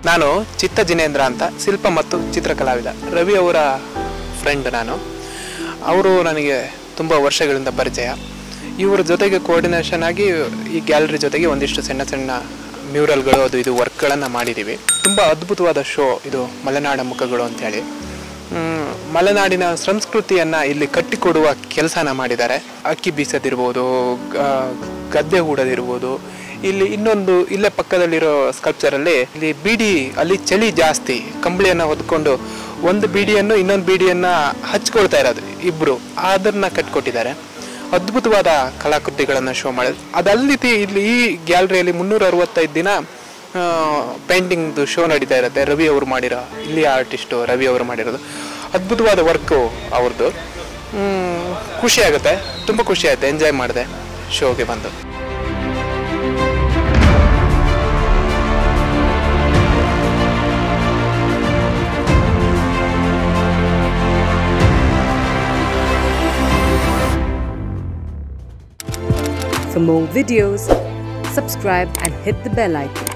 ನಾನು ಚಿತ್ತ ಜಿನೇಂದ್ರ ಅಂತ ಶಿಲ್ಪ ಮತ್ತು ಚಿತ್ರಕಲಾವಿದ ರವಿ ಅವರ ಫ್ರೆಂಡ್ ನಾನು ಅವರು ನನಗೆ ತುಂಬ ವರ್ಷಗಳಿಂದ ಪರಿಚಯ ಇವರ ಜೊತೆಗೆ ಕೋಆರ್ಡಿನೇಷನ್ ಆಗಿ ಈ ಗ್ಯಾಲರಿ ಜೊತೆಗೆ ಒಂದಿಷ್ಟು ಸಣ್ಣ ಸಣ್ಣ ಮ್ಯೂರಲ್ಗಳು ಅದು ಇದು ವರ್ಕ್ಗಳನ್ನು ಮಾಡಿದ್ದೀವಿ ತುಂಬ ಅದ್ಭುತವಾದ ಶೋ ಇದು ಮಲೆನಾಡ ಮುಖಗಳು ಅಂತೇಳಿ ಮ್, ಮಲೆನಾಡಿನ ಸಂಸ್ಕೃತಿಯನ್ನು ಇಲ್ಲಿ ಕಟ್ಟಿಕೊಡುವ ಕೆಲಸನ ಮಾಡಿದ್ದಾರೆ ಅಕ್ಕಿ ಬೀಸೋದಿರ್ಬೋದು ಗ- ಗದ್ದೆ ಹೂಡೋದಿರ್ಬೋದು ಇಲ್ಲಿ ಇನ್ನೊಂದು ಇಲ್ಲೇ ಪಕ್ಕದಲ್ಲಿರೋ ಸ್ಕಲ್ಪ್ಚರಲ್ಲಿ ಇಲ್ಲಿ ಬೀಡಿ ಅಲ್ಲಿ ಚಳಿ ಜಾಸ್ತಿ ಕಂಬಳಿಯನ್ನು ಹೊದ್ಕೊಂಡು ಒಂದು ಬೀಡಿಯನ್ನು ಇನ್ನೊಂದು ಬೀಡಿಯನ್ನು ಹಚ್ಕೊಳ್ತಾ ಇರೋದು ಇಬ್ಬರು ಅದನ್ನು ಕಟ್ಕೊಟ್ಟಿದ್ದಾರೆ ಅದ್ಭುತವಾದ ಕಲಾಕೃತಿಗಳನ್ನು ಶೋ ಮಾಡಿದ್ರು ಅದಲ್ಲದೆ ಇಲ್ಲಿ ಈ ಗ್ಯಾಲರಿಯಲ್ಲಿ ಮುನ್ನೂರ ಅರವತ್ತೈದು ದಿನ ಪೇಂಟಿಂಗ್ದು ಶೋ ನಡೀತಾ ಇರುತ್ತೆ ರವಿ ಅವರು ಮಾಡಿರೋ ಇಲ್ಲಿ ಆರ್ಟಿಸ್ಟು ರವಿ ಅವರು ಮಾಡಿರೋದು ಅದ್ಭುತವಾದ ವರ್ಕು ಅವ್ರದ್ದು ಮ್, ಖುಷಿ ಆಗುತ್ತೆ ತುಂಬ ಖುಷಿ ಆಗುತ್ತೆ ಎಂಜಾಯ್ ಮಾಡಿದೆ ಶೋಗೆ ಬಂದು For more videos, subscribe and hit the bell icon.